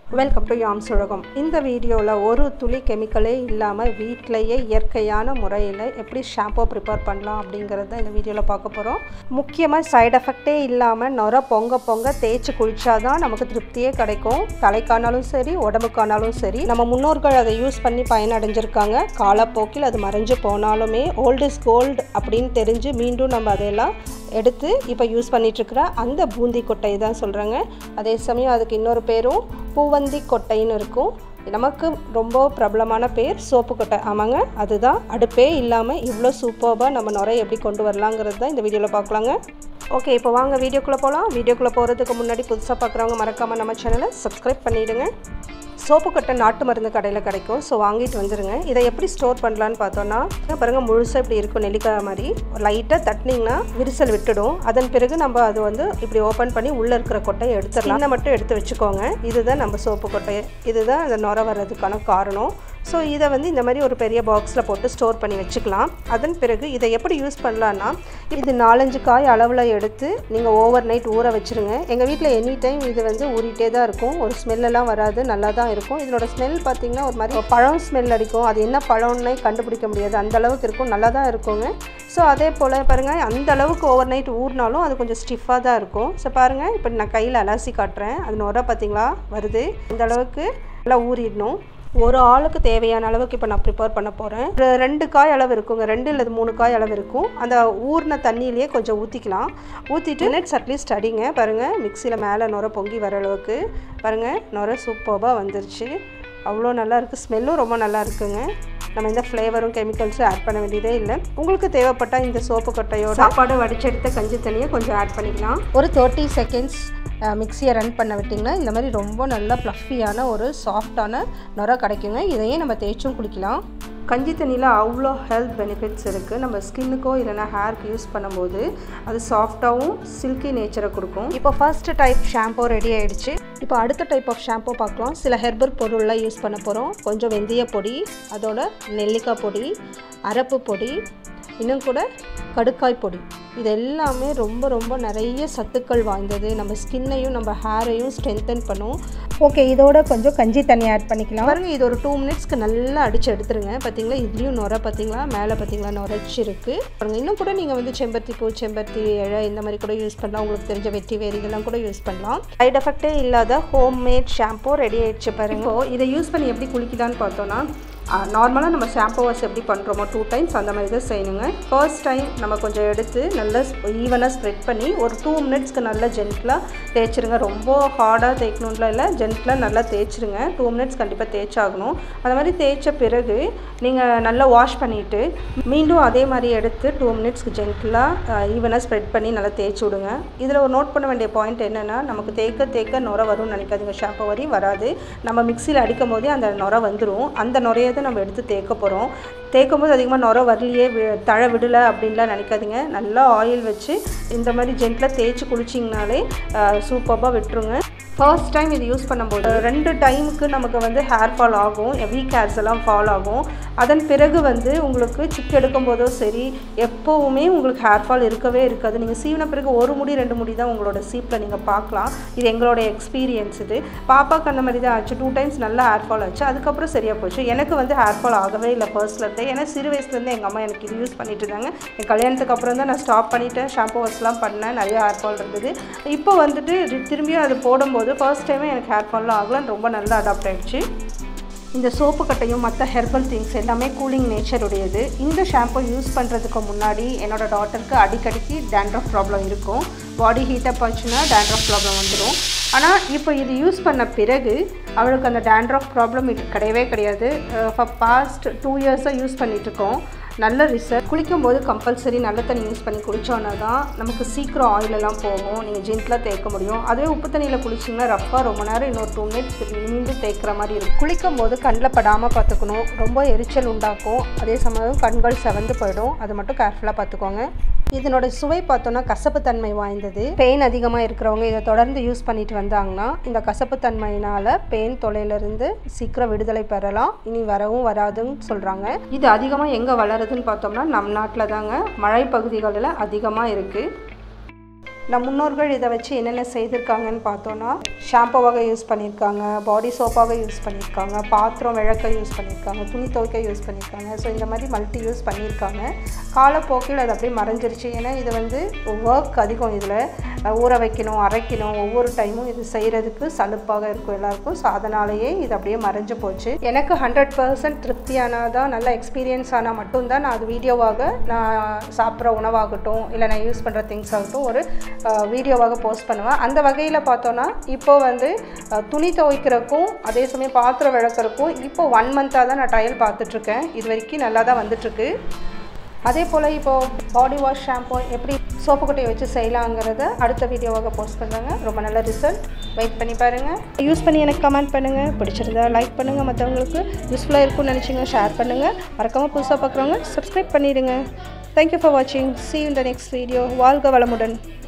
welcome to யாம் சுழகம் இந்த வீடியோவில் ஒரு துளி கெமிக்கலே இல்லாமல் வீட்டிலையே இயற்கையான முறையில் எப்படி ஷாம்போ ப்ரிப்பேர் பண்ணலாம் அப்படிங்கிறது தான் இந்த வீடியோவில் பார்க்க போகிறோம் முக்கியமாக சைடு எஃபெக்டே இல்லாமல் நுர பொங்க பொங்க தேய்ச்சி குளிச்சாதான் நமக்கு திருப்தியே கிடைக்கும் தலைக்கானாலும் சரி உடம்புக்கானாலும் சரி நம்ம முன்னோர்கள் அதை யூஸ் பண்ணி பயனடைஞ்சிருக்காங்க காலப்போக்கில் அது மறைஞ்சு போனாலுமே ஓல்ட் இஸ் கோல்டு அப்படின்னு தெரிஞ்சு மீண்டும் நம்ம அதையெல்லாம் எடுத்து இப்போ யூஸ் பண்ணிகிட்ருக்கிற அந்த பூந்தி கொட்டை தான் சொல்கிறாங்க அதே சமயம் அதுக்கு இன்னொரு பேரும் பூவந்தி கொட்டைன்னு இருக்கும் நமக்கு ரொம்ப பிரபலமான பேர் சோப்பு கொட்டை ஆமாங்க அதுதான் அடுப்பே இல்லாமல் இவ்வளோ சூப்பர்பாக நம்ம நுரை எப்படி கொண்டு வரலாங்கிறது தான் இந்த வீடியோவில் பார்க்கலாங்க ஓகே இப்போ வாங்க வீடியோக்குள்ளே போகலாம் வீடியோக்குள்ளே போகிறதுக்கு முன்னாடி புதுசாக பார்க்குறவங்க மறக்காமல் நம்ம சேனலை சப்ஸ்கிரைப் பண்ணிவிடுங்க சோப்பு கொட்டை நாட்டு மருந்து கடையில் கிடைக்கும் ஸோ வாங்கிட்டு வந்துடுங்க இதை எப்படி ஸ்டோர் பண்ணலான்னு பார்த்தோன்னா பாருங்கள் முழுசாக இப்படி இருக்கும் நெல்லிக்காய் மாதிரி லைட்டாக தட்டினீங்கன்னா விரிசல் விட்டுடும் அதன் பிறகு நம்ம அது வந்து இப்படி ஓப்பன் பண்ணி உள்ளே இருக்கிற கொட்டையை எடுத்துடலாம் இதை மட்டும் எடுத்து வச்சுக்கோங்க இதுதான் நம்ம சோப்பு கொட்டை இதுதான் அந்த நுர வர்றதுக்கான காரணம் ஸோ இதை வந்து இந்த மாதிரி ஒரு பெரிய பாக்ஸில் போட்டு ஸ்டோர் பண்ணி வச்சுக்கலாம் அதன் பிறகு இதை எப்படி யூஸ் பண்ணலான்னா இது நாலஞ்சு காய் அளவில் எடுத்து நீங்கள் ஓவர் நைட் ஊற வச்சுருங்க எங்கள் வீட்டில் எனி டைம் இது வந்து ஊறிட்டே தான் இருக்கும் ஒரு ஸ்மெல்லெல்லாம் வராது நல்லா தான் இருக்கும் இதனோட ஸ்மெல் பார்த்திங்கன்னா ஒரு மாதிரி பழம் ஸ்மெல் அடிக்கும் அது என்ன பழம்னே கண்டுபிடிக்க முடியாது அந்த அளவுக்கு இருக்கும் நல்லா தான் இருக்குங்க ஸோ அதே போல் பாருங்கள் அந்த அளவுக்கு ஓவர் நைட் ஊறினாலும் அது கொஞ்சம் ஸ்டிஃபாக தான் இருக்கும் ஸோ பாருங்கள் இப்போ நான் கையில் அலசி காட்டுறேன் அது நுர பார்த்தீங்களா வருது அந்த அளவுக்கு நல்லா ஊறிடணும் ஒரு ஆளுக்கு தேவையான அளவுக்கு இப்போ நான் ப்ரிப்பேர் பண்ண போகிறேன் ஒரு ரெண்டு காய் அளவு இருக்குங்க ரெண்டு இல்லை மூணு காய் அளவு இருக்கும் அந்த ஊறின தண்ணியிலேயே கொஞ்சம் ஊற்றிக்கலாம் ஊற்றிட்டு நெட்ஸ் அட்லீஸ்ட் அடிங்க பாருங்கள் மிக்சியில் மேலே நுர பொங்கி வர அளவுக்கு பாருங்கள் நுர சூப்பராக வந்துருச்சு அவ்வளோ நல்லா இருக்குது ஸ்மெல்லும் ரொம்ப நல்லா இருக்குங்க நம்ம எந்த ஃப்ளேவரும் கெமிக்கல்ஸும் ஆட் பண்ண வேண்டியதே இல்லை உங்களுக்கு தேவைப்பட்டால் இந்த சோப்பு கொட்டையோட சாப்பாடு வடிச்செடுத்த கஞ்சி தண்ணியை கொஞ்சம் ஆட் பண்ணிக்கலாம் ஒரு தேர்ட்டி செகண்ட்ஸ் மிக்சியை ரன் பண்ண விட்டிங்கன்னா இந்த மாதிரி ரொம்ப நல்லா ப்ளஃபியான ஒரு சாஃப்டான நுர கிடைக்குங்க இதையே நம்ம தேய்ச்சும் குளிக்கலாம் கஞ்சி தண்ணியில் அவ்வளோ ஹெல்த் பெனிஃபிட்ஸ் இருக்குது நம்ம ஸ்கின்னுக்கோ இல்லைனா ஹேருக்கு யூஸ் பண்ணும்போது அது சாஃப்டாகவும் சில்கி நேச்சரை கொடுக்கும் இப்போ ஃபர்ஸ்ட் டைப் ஷாம்போ ரெடி ஆகிடுச்சு இப்போ அடுத்த டைப் ஆஃப் ஷாம்போ பார்க்கலாம் சில ஹெர்பல் பொருள்லாம் யூஸ் பண்ண போகிறோம் கொஞ்சம் வெந்தய பொடி அதோட நெல்லிக்காய் பொடி அரப்பு பொடி இன்னும் கூட கடுக்காய் பொடி இது எல்லாமே ரொம்ப ரொம்ப நிறைய சத்துக்கள் வாய்ந்தது நம்ம ஸ்கின்னையும் நம்ம ஹேரையும் ஸ்ட்ரென்தன் பண்ணும் ஓகே இதோட கொஞ்சம் கஞ்சி தண்ணி ஆட் பண்ணிக்கலாம் பாருங்கள் இது ஒரு டூ மினிட்ஸ்க்கு நல்லா அடித்து எடுத்துருங்க பார்த்தீங்களா இதுலேயும் நுர பார்த்தீங்களா மேலே பார்த்தீங்களா நுரைச்சி இருக்குது பாருங்கள் இன்னும் கூட நீங்கள் வந்து செம்பருத்தி பூ செம்பருத்தி இழை இந்த மாதிரி கூட யூஸ் பண்ணலாம் உங்களுக்கு தெரிஞ்ச வெட்டி வேறு இதெல்லாம் கூட யூஸ் பண்ணலாம் சைட் எஃபெக்டே இல்லாத ஹோம் மேட் ஷாம்போ ரெடி ஆயிடுச்சு பாருங்க இதை யூஸ் பண்ணி எப்படி குளிக்கலான்னு பார்த்தோன்னா நார்மலாக நம்ம ஷாம்போ வாஷ் எப்படி பண்ணுறோமோ டூ டைம்ஸ் அந்த மாதிரி தான் செய்யணுங்க ஃபர்ஸ்ட் டைம் நம்ம கொஞ்சம் எடுத்து நல்லா ஈவனாக ஸ்ப்ரெட் பண்ணி ஒரு டூ மினிட்ஸ்க்கு நல்லா ஜென்ட்லாக தேய்ச்சிருங்க ரொம்ப ஹார்டாக தேய்க்கணும்லாம் இல்லை ஜென்ட்லாக நல்லா தேய்ச்சிருங்க டூ மினிட்ஸ் கண்டிப்பாக தேய்ச்சாகணும் அந்த மாதிரி தேய்ச்ச பிறகு நீங்கள் நல்லா வாஷ் பண்ணிவிட்டு மீண்டும் அதே மாதிரி எடுத்து டூ மினிட்ஸ்க்கு ஜென்ட்லாக ஈவனாக ஸ்ப்ரெட் பண்ணி நல்லா தேய்ச்சி விடுங்க இதில் ஒரு நோட் பண்ண வேண்டிய பாயிண்ட் என்னென்னா நமக்கு தேய்க்க தேய்க்க நுர வரும்னு நினைக்காதீங்க ஷாம்போ வரி வராது நம்ம மிக்சியில் அடிக்கும் போதே அந்த நுர வந்துடும் அந்த நுரையை தான் நம்ம எடுத்து தேய்க்க போகிறோம் தேய்க்கும் போது அதிகமாக நுர வரலையே தழை விடலை அப்படின்லாம் நினைக்காதீங்க நல்லா ஆயில் வச்சு இந்த மாதிரி ஜென்ட்டில் தேய்ச்சி குளிச்சிங்கனாலே சூப்பராக விட்டுருங்க ஃபர்ஸ்ட் டைம் இது யூஸ் பண்ணும்போது ரெண்டு டைமுக்கு நமக்கு வந்து ஹேர் ஃபால் ஆகும் வீக் ஹேர்ஸ் எல்லாம் ஃபால் ஆகும் அதன் பிறகு வந்து உங்களுக்கு சிக் எடுக்கும் போதோ சரி எப்போவுமே உங்களுக்கு ஹேர் ஃபால் இருக்கவே இருக்காது நீங்கள் சீவின பிறகு ஒரு முடி ரெண்டு முடி தான் உங்களோட சீப்பில் நீங்கள் பார்க்கலாம் இது எங்களோட எக்ஸ்பீரியன்ஸ் இது பாப்பாவுக்கு அந்த மாதிரி தான் ஆச்சு டூ டைம்ஸ் நல்லா ஹேர் ஃபால் ஆச்சு அதுக்கப்புறம் சரியாக போச்சு எனக்கு வந்து ஹேர் ஃபால் ஆகவே இல்லை ஃபர்ஸ்ட்லேருந்தே ஏன்னா சிறு வயசுலேருந்து எங்கள் அம்மா எனக்கு இது யூஸ் பண்ணிட்டு இருந்தாங்க என் கல்யாணத்துக்கு அப்புறம் தான் நான் ஸ்டாப் பண்ணிவிட்டேன் ஷாம்பு வாஷ்லாம் பண்ணேன் நிறைய ஹேர் ஃபால் இருந்தது இப்போ வந்துட்டு திரும்பியும் அது போடும்போது ஃபர்ஸ்ட் டைமே எனக்கு ஹேர் ஃபால்லாம் ஆகலாம் ரொம்ப நல்லா அடாப்ட் ஆகிடுச்சு இந்த சோப்பு கட்டையும் மற்ற ஹெர்பல் திங்ஸ் எல்லாமே கூலிங் நேச்சர் உடையது இந்த ஷாம்பு யூஸ் பண்ணுறதுக்கு முன்னாடி என்னோடய டாட்டருக்கு அடிக்கடிக்கு டேண்ட்ரஃப் ப்ராப்ளம் இருக்கும் பாடி ஹீட்டப் ஆச்சுன்னா டேண்ட்ரஃப் ப்ராப்ளம் வந்துடும் ஆனால் இப்போ இது யூஸ் பண்ண பிறகு அவளுக்கு அந்த டேண்ட்ரஃப் ப்ராப்ளம் இது கிடையவே கிடையாது ஃபார் பாஸ்ட் டூ இயர்ஸாக யூஸ் பண்ணிகிட்ருக்கோம் நல்ல ரிசல்ட் குளிக்கும் போது கம்பல்சரி நல்ல தண்ணி யூஸ் பண்ணி குளித்தோன்னா தான் நமக்கு சீக்கிரம் ஆயிலெல்லாம் போகும் நீங்கள் ஜென்ட்லாக தேய்க்க முடியும் அதுவே உப்பு தண்ணியில் குளிச்சிங்கன்னா ரஃப்பாக ரொம்ப நேரம் இன்னொரு டூ மினிட்ஸ் மீண்டும் தேய்க்கிற மாதிரி இருக்கும் குளிக்கும் போது கண்ணில் படாமல் பார்த்துக்கணும் ரொம்ப எரிச்சல் உண்டாக்கும் அதே சமயம் கண்கள் செவந்து போயிடும் அதை மட்டும் கேர்ஃபுல்லாக பார்த்துக்கோங்க இதனோட சுவை பார்த்தோன்னா கசப்புத்தன்மை வாய்ந்தது பெயின் அதிகமாக இருக்கிறவங்க இதை தொடர்ந்து யூஸ் பண்ணிட்டு வந்தாங்கன்னா இந்த கசப்புத்தன்மையினால் பெயின் தொலையிலிருந்து சீக்கிரம் விடுதலை பெறலாம் இனி வரவும் வராதுன்னு சொல்கிறாங்க இது அதிகமாக எங்கே வளருதுன்னு பார்த்தோம்னா நம் நாட்டில் தாங்க மழை பகுதிகளில் அதிகமாக இருக்குது நம் முன்னோர்கள் இதை வச்சு என்னென்ன செய்திருக்காங்கன்னு பார்த்தோன்னா ஷாம்புவாக யூஸ் பண்ணியிருக்காங்க பாடி சோப்பாக யூஸ் பண்ணியிருக்காங்க பாத்திரம் விளக்க யூஸ் பண்ணியிருக்காங்க துணி துவைக்க யூஸ் பண்ணியிருக்காங்க ஸோ இந்த மாதிரி மல்டி யூஸ் பண்ணியிருக்காங்க காலப்போக்கில் அது அப்படியே மறைஞ்சிருச்சு ஏன்னா இது வந்து ஒர்க் அதிகம் இதில் ஊற வைக்கணும் அரைக்கணும் ஒவ்வொரு டைமும் இது செய்கிறதுக்கு சலுப்பாக இருக்கும் எல்லாருக்கும் ஸோ அதனாலேயே இது அப்படியே மறைஞ்சு போச்சு எனக்கு ஹண்ட்ரட் பர்சன்ட் திருப்தியானதாக நல்ல எக்ஸ்பீரியன்ஸ் ஆனால் மட்டும்தான் நான் அது வீடியோவாக நான் சாப்பிட்ற உணவாகட்டும் இல்லை நான் யூஸ் பண்ணுற திங்ஸ் ஆகட்டும் ஒரு வீடியோவாக போஸ்ட் பண்ணுவேன் அந்த வகையில் பார்த்தோன்னா இப்போ வந்து அஹ், துணி துவைக்கிறக்கும் அதே சமயம் பாத்திரம் விளக்குறக்கும் இப்போ ஒன் மந்த்தாக தான் நான் ட்ரையல் பார்த்துட்ருக்கேன் இது வரைக்கும் நல்லா தான் வந்துட்டுருக்கு அதே போல் இப்போது பாடி வாஷ் ஷாம்பு எப்படி சோப்பு குட்டையை வச்சு செய்யலாங்கிறத அடுத்த வீடியோவாக போஸ்ட் பண்ணுறாங்க ரொம்ப நல்ல ரிசல்ட் வெயிட் பண்ணி பாருங்கள் யூஸ் பண்ணி எனக்கு கமெண்ட் பண்ணுங்கள் பிடிச்சிருந்தா லைக் பண்ணுங்கள் மற்றவங்களுக்கு யூஸ்ஃபுல்லாக இருக்கும்னு நினச்சிங்க ஷேர் பண்ணுங்கள் மறக்காமல் புதுசாக பார்க்குறவங்க சப்ஸ்கிரைப் பண்ணிடுங்க தேங்க்யூ ஃபார் வாட்சிங் see you in the next video வாழ்க வளமுடன்